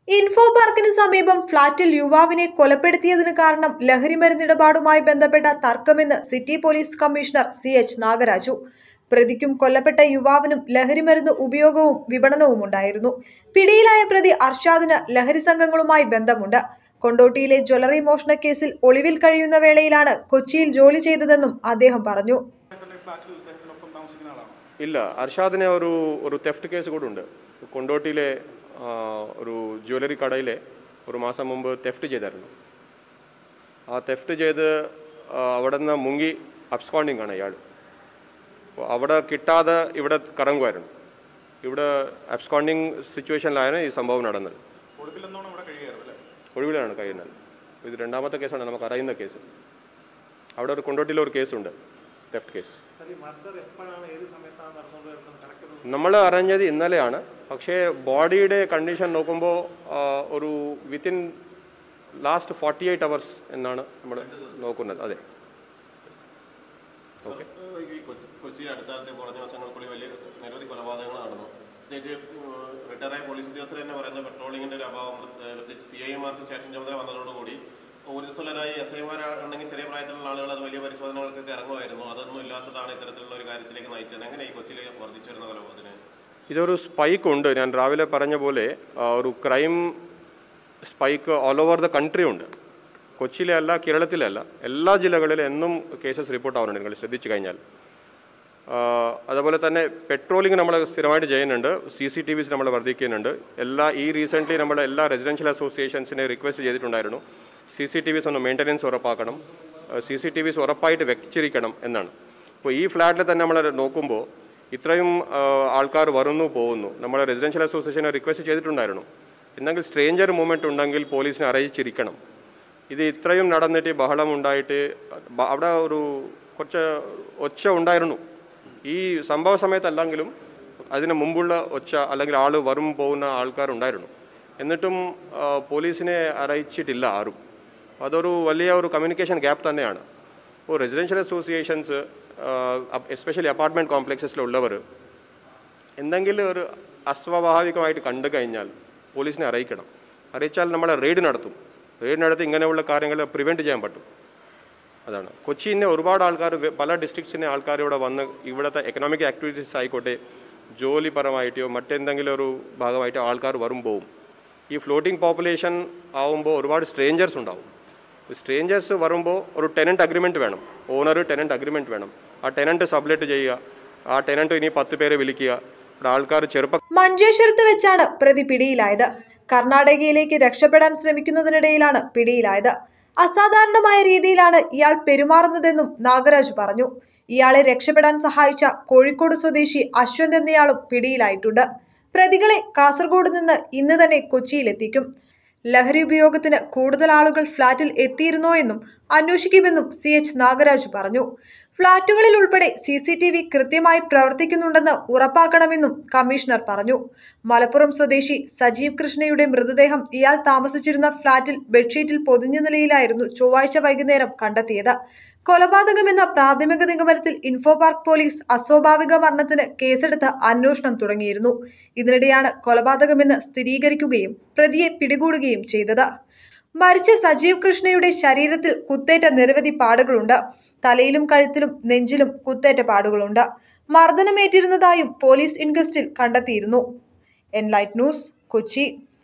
info പാർക്കിന് സമീപം ഫ്ളാറ്റിൽ യുവാവിനെ കൊലപ്പെടുത്തിയതിന് കാരണം ലഹരിമരുന്നിടപാടുമായി ബന്ധപ്പെട്ട തർക്കമെന്ന് city police commissioner C H Nagaraju പ്രതിക്കും കൊല്ലപ്പെട്ട യുവാവിനും ലഹരിമരുന്ന് ഉപയോഗവും വിപണനവും ഉണ്ടായിരുന്നു പിടിയിലായ പ്രതി അർഷാദിന് ലഹരി സംഘങ്ങളുമായി ബന്ധമുണ്ട് കൊണ്ടോട്ടിയിലെ ജ്വല്ലറി മോഷണ കേസിൽ ഒളിവിൽ കഴിയുന്ന വേളയിലാണ് കൊച്ചിയിൽ ജോലി ചെയ്തതെന്നും അദ്ദേഹം പറഞ്ഞു ഫ്ലാറ്റിൽ ഇദ്ദേഹത്തിനൊപ്പം താമസിക്കുന്ന ആളാണ് ഇല്ല അർഷാദിനെ ഒരു ഒരു തെഫ്റ്റ് കേസ് കൂടെ ഉണ്ട് കൊണ്ടോട്ടിയിലെ ആ, ഒരു ജ്വല്ലറി കടയിലെ ഒരു മാസം മുമ്പ് തെഫ്റ്റ് ചെയ്തായിരുന്നു ആ തെഫ്റ്റ് ചെയ്ത് ആ, അവിടെ നിന്ന് മുങ്ങി അബ്സ്കോണ്ടിങ് ആണ് ഇയാൾ അപ്പോൾ അവിടെ കിട്ടാതെ ഇവിടെ കറങ്ങുമായിരുന്നു ഇവിടെ അബ്സ്കോണ്ടിങ് സിറ്റുവേഷനിലാണ് ഈ സംഭവം നടന്നത് ഒളിവിലെന്നോണം ഇവിടെ കഴിയായിരുന്നു അല്ലേ ഒഴിവിലാണ് കഴിയുന്നത് ഇത് രണ്ടാമത്തെ കേസാണ് നമുക്ക് അറിയുന്ന കേസ് അവിടെ ഒരു കൊണ്ടോട്ടിയിൽ ഒരു കേസുണ്ട് തെഫ്റ്റ് കേസ് നമ്മൾ അറിഞ്ഞത് ഇന്നലെയാണ് പക്ഷേ ബോഡിയുടെ കണ്ടീഷൻ നോക്കുമ്പോൾ ആ, ഒരു within last forty eight hours എന്നാണ് നമ്മൾ നോക്കുന്നത് അതെ ഈ കൊച്ചി കൊച്ചിയിൽ അടുത്ത കാലത്തെ കുറഞ്ഞ ദിവസങ്ങൾക്കുള്ളിൽ വലിയ നിരവധി കൊലപാതകങ്ങൾ നടന്നു പ്രത്യേകിച്ച് റിട്ടയറായ പോലീസ് ഉദ്യോഗസ്ഥർ തന്നെ പറയുന്ന പെട്രോളിങ്ങിന്റെ ഒരു അഭാവം ഏഹ് പ്രത്യേകിച്ച് സി ഐമാർക്ക് സ്റ്റേഷൻ ചുമതല വന്നതോടുകൂടി ഊർജ്ജസ്വലരായ എസ് ഐമാരാണെങ്കിൽ ചെറിയ പ്രായത്തിലുള്ള ആളുകൾ അത് വലിയ പരിശോധനകൾക്കൊക്കെ ഇറങ്ങുമായിരുന്നു അതൊന്നും ഇല്ലാത്തതാണ് ഇത്തരത്തിലുള്ള ഒരു കാര്യത്തിലേക്ക് നയിച്ചത് എങ്ങനെ ഈ കൊച്ചിയിൽ വർദ്ധിച്ചു വരുന്ന കൊലപാതകത്തിന് ഇതൊരു സ്പൈക്ക് ഉണ്ട് ഞാൻ രാവിലെ പറഞ്ഞ പോലെ ആ, ഒരു crime spike all over the country ഉണ്ട് കൊച്ചിയിലെ അല്ല കേരളത്തിലെ അല്ല എല്ലാ ജില്ലകളിലും എന്നും കേസസ് റിപ്പോർട്ട് ആവുന്നുണ്ട് നിങ്ങൾ ശ്രദ്ധിച്ചു കഴിഞ്ഞാൽ ആ, അതുപോലെ തന്നെ പെട്രോളിംഗ് നമ്മൾ സ്ഥിരമായിട്ട് ചെയ്യുന്നുണ്ട് സി സി ടി വിസ് നമ്മൾ വർദ്ധിക്കുന്നുണ്ട് എല്ലാ ഈ റീസെൻ്റ്ലി നമ്മൾ എല്ലാ റെസിഡൻഷ്യൽ അസോസിയേഷൻസിനെ റിക്വസ്റ്റ് ചെയ്തിട്ടുണ്ടായിരുന്നു സി സി ടി വിസ് ഒന്ന് മെയിൻ്റനൻസ് ഉറപ്പാക്കണം സി സി ടി വിസ് ഉറപ്പായിട്ട് വെച്ചിരിക്കണം എന്നാണ് അപ്പോൾ ഈ ഫ്ലാറ്റിൽ തന്നെ നമ്മൾ നോക്കുമ്പോൾ ഇത്രയും ആൾക്കാർ വരുന്നു പോകുന്നു നമ്മൾ റെസിഡൻഷ്യൽ അസോസിയേഷനെ റിക്വസ്റ്റ് ചെയ്തിട്ടുണ്ടായിരുന്നു എന്നെങ്കിൽ സ്ട്രേഞ്ചർ മൂവ്മെൻറ്റ് ഉണ്ടെങ്കിൽ പോലീസിനെ അറിയിച്ചിരിക്കണം ഇത് ഇത്രയും നടന്നിട്ട് ഈ ബഹളം ഉണ്ടായിട്ട് ബ- അവിടെ ഒരു കുറച്ച് ഒച്ച ഉണ്ടായിരുന്നു ഈ സംഭവ സമയത്തല്ലെങ്കിലും അതിന് മുമ്പുള്ള ഒച്ച അല്ലെങ്കിൽ ആൾ വരും പോകുന്ന ആൾക്കാരുണ്ടായിരുന്നു എന്നിട്ടും ആ, പോലീസിനെ അറിയിച്ചിട്ടില്ല ആരും അതൊരു വലിയ ഒരു കമ്മ്യൂണിക്കേഷൻ ഗ്യാപ്പ് തന്നെയാണ് ഇപ്പോൾ റെസിഡൻഷ്യൽ അസോസിയേഷൻസ് എസ്പെഷ്യലി അപ്പാർട്ട്മെൻറ്റ് കോംപ്ലക്സസിലുള്ളവർ എന്തെങ്കിലും ഒരു അസ്വാഭാവികമായിട്ട് കണ്ടു കഴിഞ്ഞാൽ പോലീസിനെ അറിയിക്കണം അറിയിച്ചാൽ നമ്മൾ റെയ്ഡ് നടത്തും റെയ്ഡ് നടത്തി ഇങ്ങനെയുള്ള കാര്യങ്ങൾ പ്രിവെൻറ്റ് ചെയ്യാൻ പറ്റും അതാണ് കൊച്ചിയിലെ ഒരുപാട് ആൾക്കാർ പല ഡിസ്ട്രിക്ട്സിനെ ആൾക്കാർ ഇവിടെ വന്ന് ഇവിടുത്തെ എക്കണോമിക് ആക്ടിവിറ്റീസ് ആയിക്കോട്ടെ ജോലിപരമായിട്ടോ മറ്റെന്തെങ്കിലും ഒരു ഭാഗമായിട്ടോ ആൾക്കാർ വരും പോവും ഈ ഫ്ലോട്ടിംഗ് പോപ്പുലേഷൻ ആവുമ്പോൾ ഒരുപാട് സ്ട്രേഞ്ചേഴ്സ് ഉണ്ടാവും സ്ട്രേഞ്ചേഴ്സ് വരുമ്പോൾ ഒരു ടെനൻറ്റ് അഗ്രിമെൻറ്റ് വേണം ഓണർ ടെനൻറ്റ് അഗ്രിമെൻറ്റ് വേണം ആ ടെനൻറ്റ് സബ്ലെറ്റ് ചെയ്യുക ആ ടെനൻറ്റ് ഇനി പത്ത് പേരെ വിളിക്കുക ഇവിടെ ആൾക്കാർ ചെറുപ്പ മഞ്ചേശ്വരത്ത് വെച്ചാണ് പ്രതി പിടിയിലായത് കർണാടകയിലേക്ക് രക്ഷപ്പെടാൻ ശ്രമിക്കുന്നതിനിടയിലാണ് പിടിയിലായത് അസാധാരണമായ രീതിയിലാണ് ഇയാൾ പെരുമാറുന്നതെന്നും നാഗരാജ് പറഞ്ഞു ഇയാളെ രക്ഷപ്പെടാൻ സഹായിച്ച കോഴിക്കോട് സ്വദേശി അശ്വന്ത് എന്നയാളും പിടിയിലായിട്ടുണ്ട് പ്രതികളെ കാസർഗോഡ് നിന്ന് ഇന്ന് തന്നെ കൊച്ചിയിലെത്തിക്കും ലഹരി ഉപയോഗത്തിന് കൂടുതൽ ആളുകൾ ഫ്ളാറ്റിൽ എത്തിയിരുന്നോ എന്നും അന്വേഷിക്കുമെന്നും സി എച്ച് നാഗരാജ് പറഞ്ഞു ഫ്ളാറ്റുകളിൽ ഉൾപ്പെടെ സി സി ടി വി കൃത്യമായി പ്രവർത്തിക്കുന്നുണ്ടെന്ന് ഉറപ്പാക്കണമെന്നും കമ്മീഷണർ പറഞ്ഞു മലപ്പുറം സ്വദേശി സജീവ് കൃഷ്ണയുടെ മൃതദേഹം ഇയാൾ താമസിച്ചിരുന്ന ഫ്ളാറ്റിൽ ബെഡ്ഷീറ്റിൽ പൊതിഞ്ഞ നിലയിലായിരുന്നു ചൊവ്വാഴ്ച വൈകുന്നേരം കണ്ടെത്തിയത് കൊലപാതകമെന്ന പ്രാഥമിക നിഗമനത്തിൽ ഇൻഫോ പാർക്ക് പോലീസ് അസ്വാഭാവിക മരണത്തിന് കേസെടുത്ത് അന്വേഷണം തുടങ്ങിയിരുന്നു ഇതിനിടെയാണ് കൊലപാതകമെന്ന് സ്ഥിരീകരിക്കുകയും പ്രതിയെ പിടികൂടുകയും ചെയ്തത് മരിച്ച സജീവ് കൃഷ്ണയുടെ ശരീരത്തിൽ കുത്തേറ്റ നിരവധി പാടുകളുണ്ട് തലയിലും കഴുത്തിലും നെഞ്ചിലും കുത്തേറ്റ പാടുകളുണ്ട് മർദ്ദനമേറ്റിരുന്നതായും പോലീസ് ഇൻക്വസ്റ്റിൽ കണ്ടെത്തിയിരുന്നു എൻലൈറ്റ് ന്യൂസ് കൊച്ചി